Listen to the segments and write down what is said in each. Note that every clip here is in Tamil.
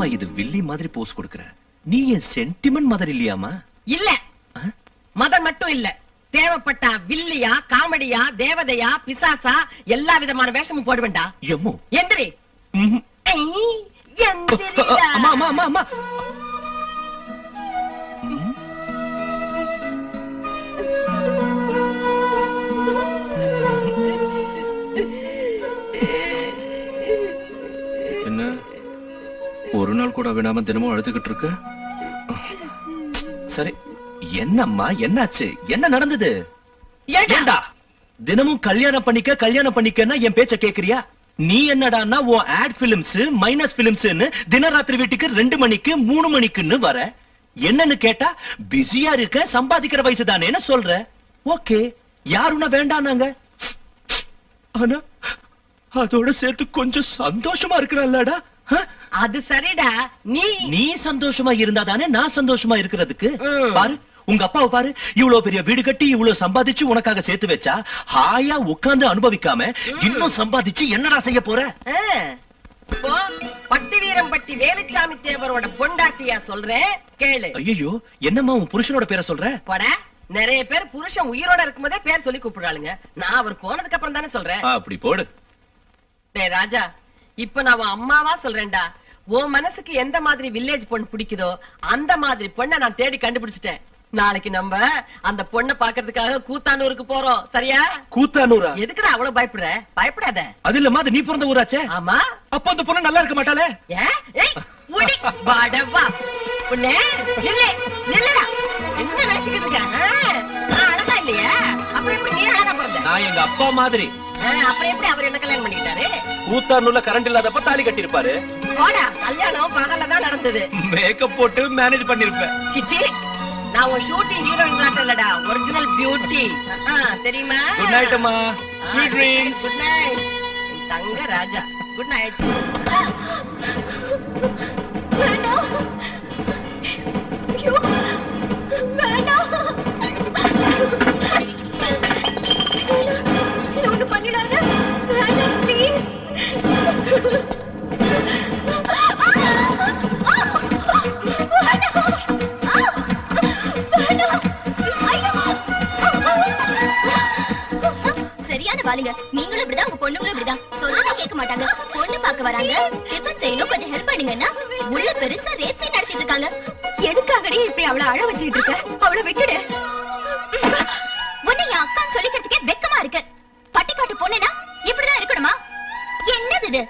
என்னம்மா இது வில்லி மாதிரி போஸ் கொடுக்கற நீ என் சென்டிமெண்ட் மாதிரி இல்லையாமா இல்ல மதம் மட்டும் இல்ல தேவைப்பட்டா வில்லியா காமெடியா தேவதையா பிசாசா எல்லா விதமான வேஷமும் போடுவேன்டா எம்மோ எந்திரி ம்ஹும். ஐ, எந்திரிடா. அம்மா அம்மா அம்மா அம்மா ம். என்ன ஒரு நாள் கூட விடாம தினமும் அழுதுகிட்டு இருக்க சரி என்னம்மா என்னாச்சு என்ன நடந்தது ஏண்டா? ஏண்டா தினமும் கல்யாணம் பண்ணிக்க கல்யாணம் பண்ணிக்கன்னா என் பேச்ச கேக்குறியா நீ என்னடான்னா உன் ஆட் பிலிம்ஸ் மைனஸ் பிலிம்ஸ்னு தினராத்திரி வீட்டுக்கு ரெண்டு மணிக்கு மூணு மணிக்குன்னு வர என்னன்னு கேட்டா பிஸியா இருக்க சம்பாதிக்கிற வயசு தானேன்னு சொல்ற ஓகே யாருன்னா வேண்டானாங்க ஆனா அதோட சேர்த்து கொஞ்சம் சந்தோஷமா இருக்கிறல்லடா அது சரிடா நீ நீ சந்தோஷமா இருந்தா தானே நான் சந்தோஷமா இருக்கிறதுக்கு ம். பாரு உங்க அப்பாவை பாரு இவ்வளவு பெரிய வீடு கட்டி இவ்வளவு சம்பாதிச்சு உனக்காக சேர்த்து வச்சா ஹாயா உட்கார்ந்து அனுபவிக்காம இன்னும் சம்பாதிச்சு என்னடா செய்ய போற ஆ. இப்போ பட்டி வீரம்பட்டி வேலுச்சாமி தேவரோட பொண்டாட்டியா சொல்றேன் கேளு ஐயோ என்னம்மா உன் புருஷனோட பேரை சொல்ற போட நிறைய பேர் புருஷன் உயிரோட இருக்கும்போதே பேர் சொல்லி கூப்பிடுறாளுங்க நான் அவர் போனதுக்கு அப்புறம் தானே சொல்றேன் அப்படி போடு டேய் ராஜா இப்ப நான் உன் அம்மாவா சொல்றேன்டா உன் மனசுக்கு எந்த மாதிரி வில்லேஜ் பொண்ணு பிடிக்குதோ அந்த மாதிரி பொண்ணை நான் தேடி கண்டுபிடிச்சிட்டேன் நாளைக்கு நம்ம அந்த பொண்ணை பாக்குறதுக்காக கூத்தானூருக்கு போறோம் சரியா கூத்தானூரா எதுக்குடா அவ்வளவு பயப்படுற பயப்படாத அது இல்லம்மா அது நீ பிறந்த ஊராச்சே ஆமா அப்ப அந்த பொண்ணு நல்லா இருக்க மாட்டாளே ஏன்? ஏய், உடி, வாட வா. உன்னை, நில்லு, நில்லுடா. என்ன நினைச்சுக்கிட்டு இருக்க? ஆ, நான் அழகா இல்லையா? அப்புறம் எப்படி நீ அழகா பிறந்த? நான் எங்க அப்பா மாதிரி ஆ, அப்புறம் எப்படி அவர் என்ன கல்யாணம் பண்ணிக்கிட்டாரு? கூத்தானூர்ல கரண்ட் இல்லாதப்ப தாலி கட்டியிருப்பாரு போடா, கல்யாணம் பகல்ல தான் நடந்தது. மேக்கப் போட்டு மேனேஜ் பண்ணிருப்பேன் சிச்சி, நான் உன் shooting heroine நாட்டம் இல்லடா, original beauty. ஆ, தெரியுமா? குட் நைட் அம்மா ஆ, ஸ்வீட் ட்ரீம்ஸ் good night. என் தங்க ராஜா குட் நைட் வேண்டாம் ஐயோ வேண்டாம் என்ன ஒண்ணு பண்ணிடாத வேண்டாம் ப்ளீஸ் சரியான வாளுங்க நீங்களும் இப்படிதான் உங்க பொண்ணுங்களும் இப்படிதான் சொல்றதே கேட்க மாட்டாங்க பொண்ணு பார்க்க வராங்க டிஃபன் செய்யணும் கொஞ்சம் ஹெல்ப் பண்ணுங்கன்னா உள்ள பெருசா ரேப் சீன் நடத்திட்டு இருக்காங்க எதுக்காகடி இப்படி அவளை அழ வச்சுக்கிட்டு இருக்க அவளை விட்டுடு உன்னை என் அக்கான்னு சொல்லிக்கிறதுக்கே வெக்கமா இருக்கு பட்டிக்காட்டு பொண்ணுனா இப்படிதான் இருக்கணுமா என்னது இது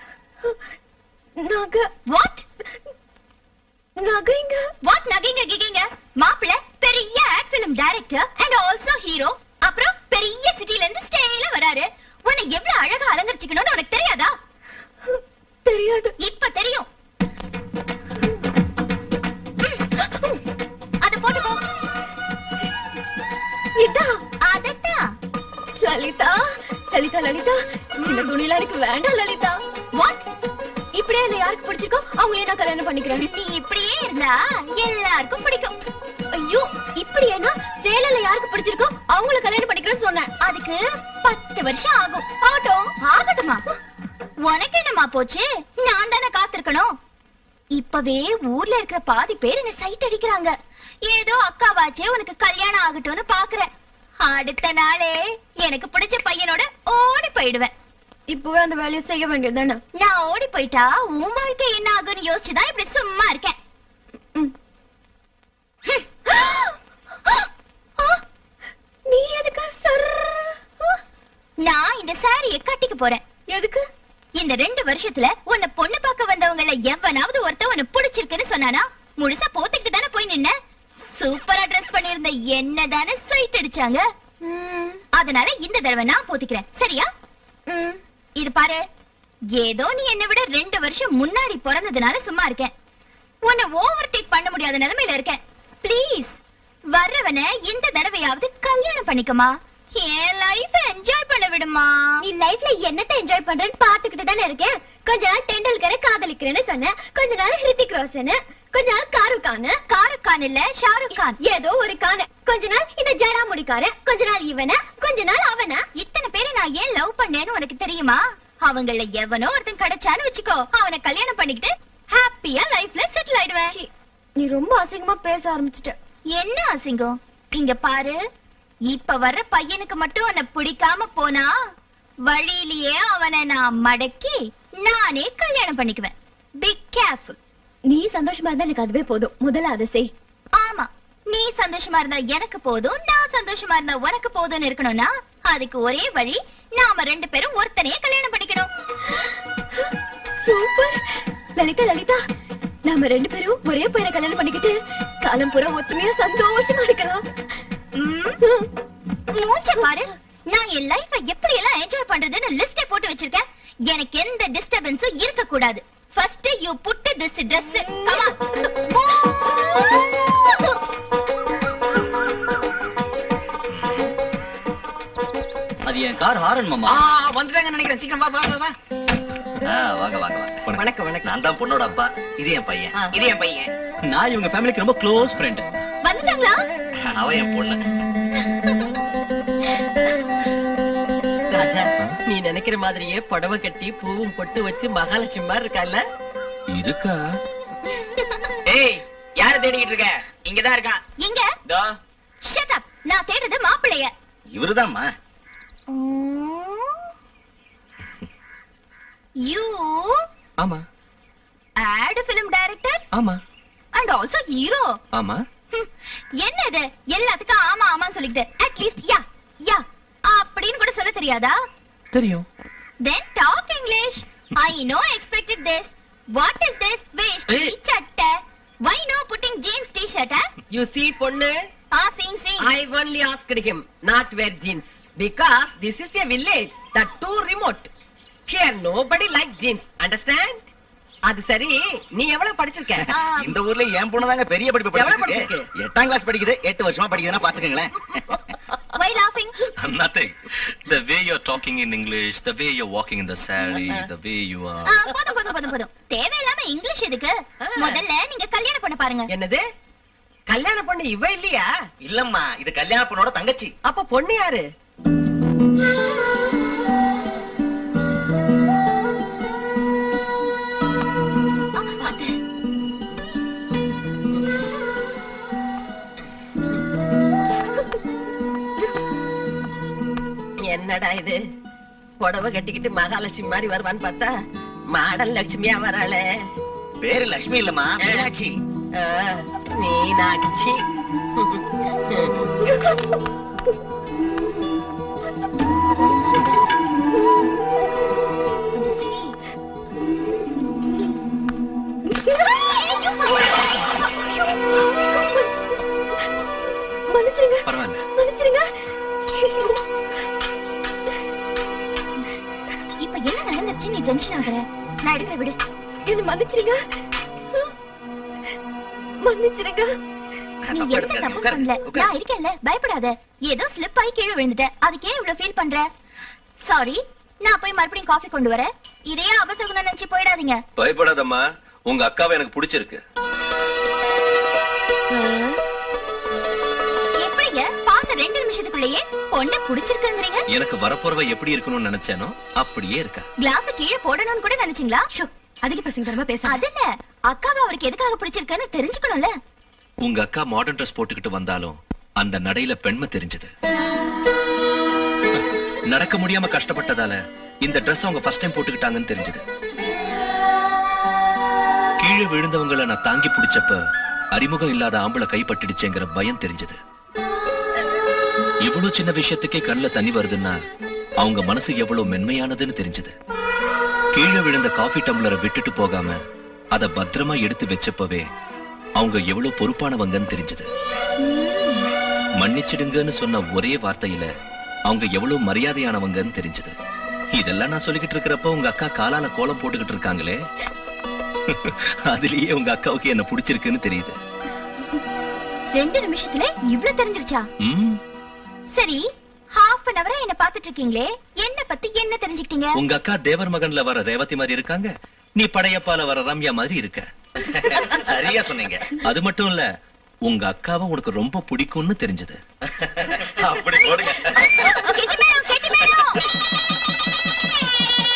நகை வாட் நகைங்க வாட் நகைங்க கிகைங்க மாப்பிள்ள பெரிய ad film director and also hero அப்புறம் பெரிய சிட்டில இருந்து ஸ்டேல வராரு உன்னை எவ்வளவு அழகா அலங்கரிச்சுக்கணும்னு உனக்கு தெரியாதா தெரியாது இப்ப தெரியும் அத போட்டுக்கோ இதா அதத்தான் லலிதா லலிதா லலிதா இந்த துணிலாம் எனக்கு வேண்டாம் லலிதா வாட் இப்படியே என்ன யாருக்கு பிடிச்சிருக்கோ அவங்களே நான் கல்யாணம் பண்ணிக்கிறேன் நீ இப்படியே இருந்தா எல்லாருக்கும் பிடிக்கும் ஐயோ இப்படியேனா சேலல யாருக்கு பிடிச்சிருக்கோ அவங்கள கல்யாணம் பண்ணிக்கிறேன்னு சொன்னேன் அதுக்கு பத்து வருஷம் ஆகும் ஆகட்டும் ஆகட்டுமா உனக்கு என்னமா போச்சு நான் தானே காத்திருக்கணும் இப்பவே ஊர்ல இருக்கிற பாதி பேர் என்ன சைட் அடிக்கிறாங்க ஏதோ அக்காவாச்சே உனக்கு கல்யாணம் ஆகட்டும்னு பாக்குறேன் அடுத்த நாளே எனக்கு பிடிச்ச பையனோட ஓடி போயிடுவேன் இப்பவே அந்த வேலையை செய்ய வேண்டியதுதானே நான் ஓடி போயிட்டா உன் வாழ்க்கை என்ன ஆகும்னு யோசிச்சுதான் இப்படி சும்மா இருக்கேன் ம். நீ எதுக்கு சர் நான் இந்த சாரியை கட்டிக்க போறேன் எதுக்கு இந்த ரெண்டு வருஷத்துல உன்னை பொண்ணு பார்க்க வந்தவங்கள எவனாவது ஒருத்தன் உன்னை பிடிச்சிருக்குன்னு சொன்னானா முழுசா போத்துக்கிட்டு தானே போய் நின்ன சூப்பரா ட்ரெஸ் பண்ணிருந்த என்ன தானே சைட் அடிச்சாங்க அதனால இந்த தடவை நான் போத்திக்கிறேன் சரியா இது பாரு ஏதோ நீ என்னை விட ரெண்டு வருஷம் முன்னாடி பிறந்ததுனால சும்மா இருக்கேன் உன்னை ஓவர் டேக் பண்ண முடியாத நிலைமையில இருக்கேன் ப்ளீஸ் வர்றவன இந்த தடவையாவது கல்யாணம் பண்ணிக்கமா என் லைஃப் என்ஜாய் பண்ண விடுமா நீ லைஃப்ல என்னத்த என்ஜாய் பண்றேன்னு பாத்துக்கிட்டு தானே இருக்கேன் கொஞ்ச நாள் டெண்டுல்கரை காதலிக்கிறேன்னு சொன்னேன் கொஞ்ச நாள் ஹிருத்திக் ரோஷன் கொஞ்ச நாள் காருக் கான் காருக் கான் இல்ல ஷாருக் கான் ஏதோ ஒரு கான் கொஞ்ச நாள் இந்த ஜடா முடிக்காரு கொஞ்ச நாள் இவன கொஞ்ச நாள் அவன இத்தனை பேரை நான் ஏன் லவ் பண்ணேன்னு உனக்கு தெரியுமா அவங்கள எவனோ ஒருத்தன் கிடைச்சான்னு வச்சுக்கோ அவனை கல்யாணம் பண்ணிக்கிட்டு ஹாப்பியா லைஃப்ல செட்டில் ஆயிடுவேன் நீ ரொம்ப அசிங்கமா பேச ஆரம்பிச்சிட்ட என்ன அசிங்கம் இங்க பாரு இப்ப வர்ற பையனுக்கு மட்டும் உன்னை பிடிக்காம போனா வழியிலேயே அவனை நான் மடக்கி நானே கல்யாணம் பண்ணிக்குவேன் பிக் கேர்ஃபுல் நீ சந்தோஷமா இருந்தா எனக்கு அதுவே போதும் முதல்ல அதை செய் ஆமா நீ சந்தோஷமா இருந்தா எனக்கு போதும் நான் சந்தோஷமா இருந்தா உனக்கு போதும்னு இருக்கணும்னா அதுக்கு ஒரே வழி நாம ரெண்டு பேரும் ஒருத்தனையே கல்யாணம் பண்ணிக்கணும் சூப்பர் லலிதா லலிதா நாம ரெண்டு பேரும் ஒரே பையனை கல்யாணம் பண்ணிக்கிட்டு காலம் பூரா ஒத்துமையா சந்தோஷமா இருக்கலாம் ம், மூஞ்ச பாரு நான் என் லைஃப எப்படி எல்லாம் என்ஜாய் பண்றதுன்னு லிஸ்டே போட்டு வச்சிருக்கேன் எனக்கு எந்த டிஸ்டர்பன்ஸும் இருக்க கூடாது first you put this Dress come அது என் கார் ஹாரன் மாமா வந்துட்டாங்க நினைக்கிறேன் சீக்கிரம் வா வா வா, வா ஆ, வாங்க வாங்க வாங்க வணக்கம் வணக்கம் நான் தான் பொண்ணோட அப்பா இது என் பையன் ஆ. இது என் பையன் நான் இவங்க ஃபேமிலிக்கு ரொம்ப க்ளோஸ் ஃப்ரெண்ட் வந்துட்டாங்களா அவன் என் பொண்ணு ராஜா நீ நினைக்கிற மாதிரியே புடவை கட்டி பூவும் பொட்டு வச்சு மகாலட்சுமி மாதிரி இருக்கால இருக்கா ஏய் யார தேடிக்கிட்டு இருக்க இங்கதான் இருக்கான் எங்க இதோ ஷட் அப் நான் தேடுறது மாப்பிளைய இவருதாம்மா யூ ஆமா ஆட் ஃபிலிம் டைரக்டர் ஆமா அண்ட் ஆல்சோ ஹீரோ ஆமா என்ன இது எல்லாத்துக்கும் ஆமா ஆமான்னு சொல்லிக்கிட்டு அட்லீஸ்ட் யா யா அப்படின்னு கூட சொல்ல தெரியாதா தெரியும் Then talk English. I know expected this. What is this? Waist, Hey. chatta. Why no putting jeans t-shirt, huh? You see பொண்ணு Ah, sing, sing. I only asked him not wear jeans because this is a village the too remote here nobody like jeans understand அது சரி நீ எவ்வளவு படிச்சிருக்க Ah, இந்த ஊர்ல என் பொண்ணு தாங்க பெரிய படிப்பு எவ்வளவு படிச்சிருக்கு படிச்சிருக்கு? எட்டாம் கிளாஸ் படிக்குது எட்டு வருஷமா படிக்குதுன்னா பாத்துக்கங்களேன் why laughing? Nothing. The way you're talking in English, the way you're walking in the sari, the way you are. Ah, போதும் போதும் போதும் போதும் தேவையில்லாம இங்கிலீஷ் எதுக்கு Ah. முதல்ல நீங்க கல்யாணம் பண்ண பாருங்க என்னது கல்யாண பொண்ணு இவ இல்லையா இல்லம்மா இது கல்யாண பொண்ணோட தங்கச்சி அப்ப பொண்ணு யாரு Ah, அது. என்னடா இது புடவை கட்டிக்கிட்டு மகாலட்சுமி மாதிரி வருவான்னு பார்த்தா மாடல் லட்சுமியா வராளே பேரு லட்சுமி இல்லம்மா மீனாட்சி ஆ, மீனாட்சி கொஞ்சம் சிரி. மன்னிச்சிருங்க பரவாயில்ல மன்னிச்சிருங்க இப்ப என்ன நடந்துருச்சு நீ டென்ஷன் ஆகுற நான் எடுக்கிற விடு என்ன மன்னிச்சிருங்க மன்னிச்சிருங்க நீ தப்பு எந்த எடுக்காதீங்க. தப்பும் உட்காரு, பண்ணல உட்காரு. நான் இருக்கேன்ல பயப்படாத ஏதோ ஸ்லிப் ஆகி கீழே விழுந்துட்ட அதுக்கே இவ்வளவு ஃபீல் பண்ற சாரி நான் போய் மறுபடியும் காஃபி கொண்டு வரேன் இதையே அபசகுணம் நினைச்சு போயிடாதீங்க பயப்படாதம்மா உங்க அக்காவை எனக்கு பிடிச்சிருக்கு எப்படிங்க பார்த்த ரெண்டு நிமிஷத்துக்குள்ளேயே பொண்ணை புடிச்சிருக்குங்கிறீங்க எனக்கு வரப்போறவ எப்படி இருக்கணும்னு நினைச்சேனோ அப்படியே இருக்கா கிளாஸ் கீழே போடணும்னு கூட நினைச்சீங்களா ஷோ அதிக பசங்க தரமா பேச அது இல்ல அக்காவை அவருக்கு எதுக்காக பிடிச்சிருக்குன்னு தெரிஞ்சுக்கணும்ல உங்க அக்கா மாடர்ன் ட்ரெஸ் போட்டுக்கிட்டு வந்தாலும் அந்த நடையில பெண்மை தெரிஞ்சது நடக்க முடியாம கஷ்டப்பட்டதால இந்த Dress அவங்க ஃபர்ஸ்ட் டைம் போட்டுக்கிட்டாங்கன்னு தெரிஞ்சது கீழே விழுந்தவங்கள நான் தாங்கி பிடிச்சப்ப அறிமுகம் இல்லாத ஆம்பளை கைப்பட்டுடுச்சேங்கிற பயம் தெரிஞ்சது இவ்வளவு சின்ன விஷயத்துக்கே கண்ணுல தண்ணி வருதுன்னா அவங்க மனசு எவ்வளவு மென்மையானதுன்னு தெரிஞ்சது கீழே விழுந்த காஃபி டம்ளரை விட்டுட்டு போகாம அத பத்திரமா எடுத்து வச்சப்பவே அவங்க எவ்வளவு பொறுப்பானவங்கன்னு தெரிஞ்சது மன்னிச்சிடுங்கன்னு சொன்ன ஒரே வார்த்தையில அவங்க எவ்வளவு மரியாதையானவங்கன்னு தெரிஞ்சது இதெல்லாம் நான் சொல்லிக்கிட்டு இருக்கிறப்ப உங்க அக்கா காலால கோலம் போட்டுக்கிட்டு இருக்காங்களே அதுலயே உங்க அக்காவுக்கு என்ன பிடிச்சிருக்குன்னு தெரியுது ரெண்டு நிமிஷத்துல இவ்ளோ தெரிஞ்சிருச்சா ம் சரி ஹாஃப் அன் அவரா என்ன பாத்துட்டு இருக்கீங்களே என்ன பத்தி என்ன தெரிஞ்சுக்கிட்டீங்க உங்க அக்கா தேவர் மகன்ல வர ரேவதி மாதிரி இருக்காங்க நீ படையப்பால வர ரம்யா மாதிரி இருக்க சரியா சொன்னீங்க அது மட்டும் இல்ல உங்க அக்காவை உனக்கு ரொம்ப பிடிக்கும்னு தெரிஞ்சது அப்படி போடுங்க கெட்டி